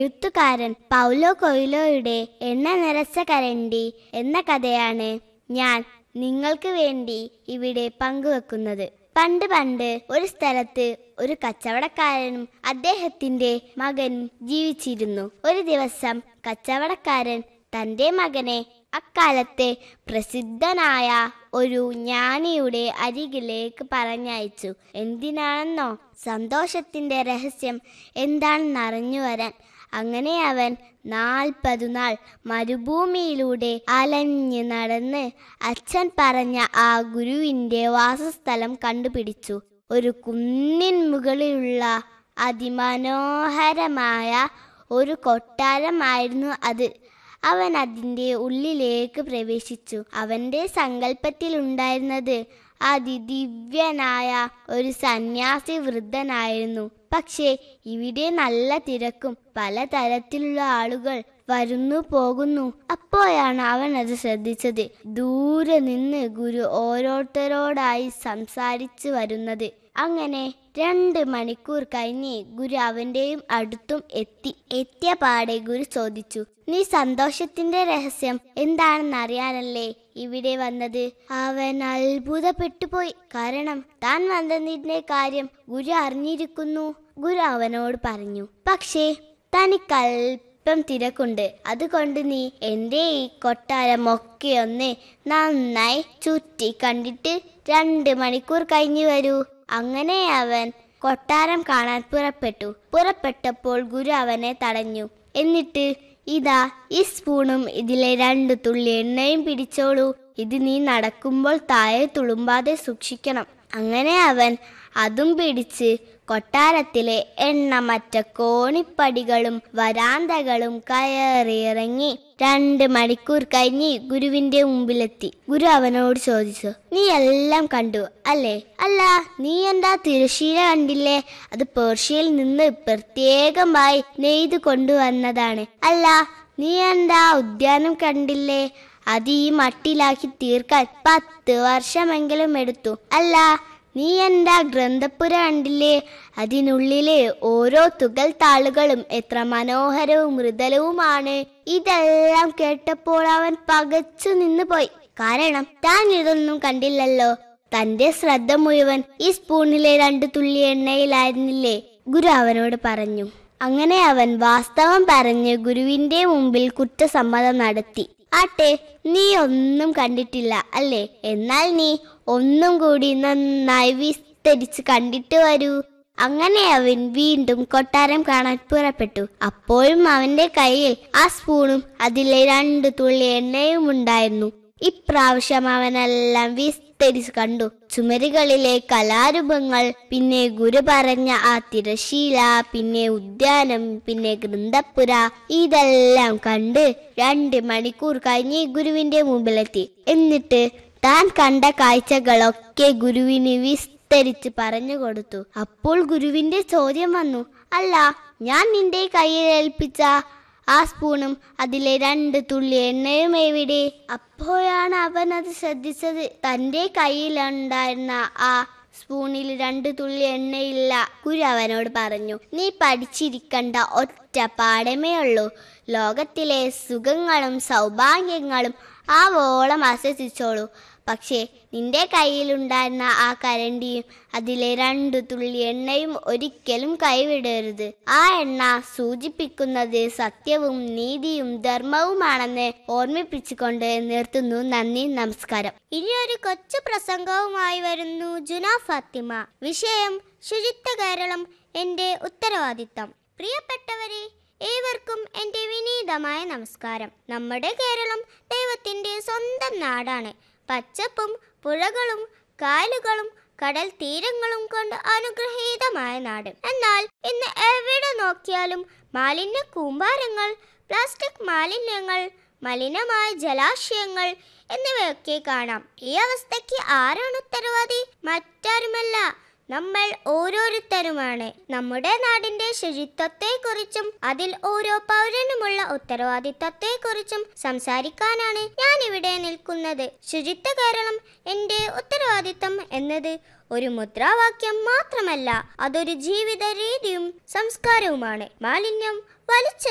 എഴുത്തുകാരൻ പൗലോ കൊയ്ലോയുടെ എണ്ണ നിറച്ച കരണ്ടി എന്ന കഥയാണ് ഞാൻ നിങ്ങൾക്ക് വേണ്ടി ഇവിടെ പങ്കുവെക്കുന്നത് പണ്ട് പണ്ട് ഒരു സ്ഥലത്ത് ഒരു കച്ചവടക്കാരനും അദ്ദേഹത്തിന്റെ മകനും ജീവിച്ചിരുന്നു ഒരു ദിവസം കച്ചവടക്കാരൻ തന്റെ മകനെ അക്കാലത്തെ പ്രസിദ്ധനായ ഒരു ജ്ഞാനിയുടെ അരികിലേക്ക് പറഞ്ഞയച്ചു എന്തിനാണെന്നോ സന്തോഷത്തിന്റെ രഹസ്യം എന്താണെന്ന് അറിഞ്ഞു വരാൻ അങ്ങനെ അവൻ നാൽപ്പതു നാൾ മരുഭൂമിയിലൂടെ അലഞ്ഞ് നടന്ന് അച്ഛൻ പറഞ്ഞ ആ ഗുരുവിന്റെ വാസസ്ഥലം കണ്ടുപിടിച്ചു ഒരു കുന്നിൻ മുകളിലുള്ള അതിമനോഹരമായ ഒരു കൊട്ടാരമായിരുന്നു അത് അവൻ അതിൻ്റെ ഉള്ളിലേക്ക് പ്രവേശിച്ചു അവന്റെ സങ്കല്പത്തിലുണ്ടായിരുന്നത് അതിദിവ്യനായ ഒരു സന്യാസി വൃദ്ധനായിരുന്നു പക്ഷേ ഇവിടെ നല്ല തിരക്കും പലതരത്തിലുള്ള ആളുകൾ വരുന്നു പോകുന്നു അപ്പോഴാണ് അവൻ അത് ശ്രദ്ധിച്ചത് ദൂരെ നിന്ന് ഗുരു ഓരോരുത്തരോടായി സംസാരിച്ചു വരുന്നത് അങ്ങനെ രണ്ട് മണിക്കൂർ കഴിഞ്ഞ് ഗുരു അവന്റെയും അടുത്തും എത്തി എത്തിയ പാടെ ഗുരു ചോദിച്ചു നീ സന്തോഷത്തിന്റെ രഹസ്യം എന്താണെന്ന് അറിയാനല്ലേ ഇവിടെ വന്നത് അവൻ അത്ഭുതപ്പെട്ടു പോയി കാരണം താൻ വന്നതിന്റെ കാര്യം ഗുരു അറിഞ്ഞിരിക്കുന്നു ഗുരു അവനോട് പറഞ്ഞു പക്ഷേ തനിക്കൽപ്പം തിരക്കുണ്ട് അതുകൊണ്ട് നീ എൻ്റെ ഈ കൊട്ടാരം ഒക്കെ ഒന്ന് നന്നായി ചുറ്റി കണ്ടിട്ട് രണ്ട് മണിക്കൂർ കഴിഞ്ഞു വരൂ അങ്ങനെ അവൻ കൊട്ടാരം കാണാൻ പുറപ്പെട്ടു പുറപ്പെട്ടപ്പോൾ ഗുരു അവനെ തടഞ്ഞു എന്നിട്ട് ഇതാ ഈ സ്പൂണും ഇതിലെ രണ്ട് തുള്ളി എണ്ണയും പിടിച്ചോളൂ ഇത് നീ നടക്കുമ്പോൾ താഴെ തുളുമ്പാതെ സൂക്ഷിക്കണം അങ്ങനെ അവൻ അതും പിടിച്ച് കൊട്ടാരത്തിലെ എണ്ണമറ്റ കോണിപ്പടികളും വരാന്തകളും കയറിയിറങ്ങി രണ്ട് മണിക്കൂർ കഴിഞ്ഞ് ഗുരുവിന്റെ മുമ്പിലെത്തി ഗുരു അവനോട് ചോദിച്ചു നീ എല്ലാം കണ്ടു അല്ലേ അല്ല നീ എന്താ തിരശീല കണ്ടില്ലേ അത് പേർഷ്യയിൽ നിന്ന് പ്രത്യേകമായി നെയ്ത് കൊണ്ടുവന്നതാണ് അല്ല നീ എന്താ ഉദ്യാനം കണ്ടില്ലേ അത് ഈ മട്ടിലാക്കി തീർക്കാൻ പത്ത് വർഷമെങ്കിലും എടുത്തു അല്ല നീ എന്താ ഗ്രന്ഥപ്പുര കണ്ടില്ലേ അതിനുള്ളിലെ ഓരോ തുകൽ താളുകളും എത്ര മനോഹരവും മൃദലവുമാണ് ഇതെല്ലാം കേട്ടപ്പോൾ അവൻ പകച്ചു നിന്നു പോയി കാരണം താൻ ഇതൊന്നും കണ്ടില്ലല്ലോ തന്റെ ശ്രദ്ധ മുഴുവൻ ഈ സ്പൂണിലെ രണ്ട് തുള്ളി എണ്ണയിലായിരുന്നില്ലേ ഗുരു അവനോട് പറഞ്ഞു അങ്ങനെ അവൻ വാസ്തവം പറഞ്ഞ് ഗുരുവിന്റെ മുമ്പിൽ കുറ്റസമ്മതം നടത്തി ആട്ടെ നീ ഒന്നും കണ്ടിട്ടില്ല അല്ലേ എന്നാൽ നീ ഒന്നും കൂടി നന്നായി വിസ്തരിച്ച് കണ്ടിട്ട് വരൂ അങ്ങനെ അവൻ വീണ്ടും കൊട്ടാരം കാണാൻ പുറപ്പെട്ടു അപ്പോഴും അവന്റെ കയ്യിൽ ആ സ്പൂണും അതിലെ രണ്ട് തുള്ളി എണ്ണയും ഉണ്ടായിരുന്നു ഇപ്രാവശ്യം അവനെല്ലാം വിസ്തരിച്ച് കണ്ടു ചുമരുകളിലെ കലാരൂപങ്ങൾ പിന്നെ ഗുരു പറഞ്ഞ ആ തിരശീല പിന്നെ ഉദ്യാനം പിന്നെ ഗ്രന്ഥപ്പുര ഇതെല്ലാം കണ്ട് രണ്ട് മണിക്കൂർ കഴിഞ്ഞ് ഗുരുവിന്റെ മുമ്പിലെത്തി എന്നിട്ട് താൻ കണ്ട കാഴ്ചകളൊക്കെ ഗുരുവിന് വിസ്തരിച്ച് പറഞ്ഞു കൊടുത്തു അപ്പോൾ ഗുരുവിന്റെ ചോദ്യം വന്നു അല്ല ഞാൻ നിന്റെ കയ്യിൽ ഏൽപ്പിച്ച ആ സ്പൂണും അതിലെ രണ്ട് തുള്ളി എണ്ണയും എവിടെ അപ്പോഴാണ് അവൻ അത് ശ്രദ്ധിച്ചത് തന്റെ കയ്യിലുണ്ടായിരുന്ന ആ സ്പൂണിൽ രണ്ട് തുള്ളി എണ്ണയില്ല ഗുരു അവനോട് പറഞ്ഞു നീ പഠിച്ചിരിക്കേണ്ട ഒറ്റ പാഠമേ ഉള്ളൂ ലോകത്തിലെ സുഖങ്ങളും സൗഭാഗ്യങ്ങളും ആവോളം ആസ്വദിച്ചോളൂ പക്ഷേ നിന്റെ കയ്യിലുണ്ടായിരുന്ന ആ കരണ്ടിയും അതിലെ രണ്ടു തുള്ളി എണ്ണയും ഒരിക്കലും കൈവിടരുത് ആ എണ്ണ സൂചിപ്പിക്കുന്നത് സത്യവും നീതിയും ധർമ്മവുമാണെന്ന് ഓർമ്മിപ്പിച്ചുകൊണ്ട് നിർത്തുന്നു നന്ദി നമസ്കാരം ഇനി ഒരു കൊച്ചു പ്രസംഗവുമായി വരുന്നു ജുന ഫാത്തിമ വിഷയം ശുചിത്വ കേരളം എന്റെ ഉത്തരവാദിത്തം പ്രിയപ്പെട്ടവരെ ഏവർക്കും എൻ്റെ വിനീതമായ നമസ്കാരം നമ്മുടെ കേരളം ദൈവത്തിൻ്റെ സ്വന്തം നാടാണ് പച്ചപ്പും പുഴകളും കായലുകളും കടൽ തീരങ്ങളും കൊണ്ട് അനുഗ്രഹീതമായ നാട് എന്നാൽ ഇന്ന് എവിടെ നോക്കിയാലും മാലിന്യ കൂമ്പാരങ്ങൾ പ്ലാസ്റ്റിക് മാലിന്യങ്ങൾ മലിനമായ ജലാശയങ്ങൾ എന്നിവയൊക്കെ കാണാം ഈ അവസ്ഥയ്ക്ക് ആരാണ് ഉത്തരവാദി മറ്റാരുമല്ല നമ്മൾ ഓരോരുത്തരുമാണ് നമ്മുടെ നാടിന്റെ ശുചിത്വത്തെക്കുറിച്ചും അതിൽ ഓരോ പൗരനുമുള്ള ഉത്തരവാദിത്തത്തെക്കുറിച്ചും സംസാരിക്കാനാണ് ഞാൻ ഇവിടെ നിൽക്കുന്നത് ശുചിത്വ കേരളം എന്റെ ഉത്തരവാദിത്തം എന്നത് ഒരു മുദ്രാവാക്യം മാത്രമല്ല അതൊരു ജീവിത രീതിയും സംസ്കാരവുമാണ് മാലിന്യം വലിച്ച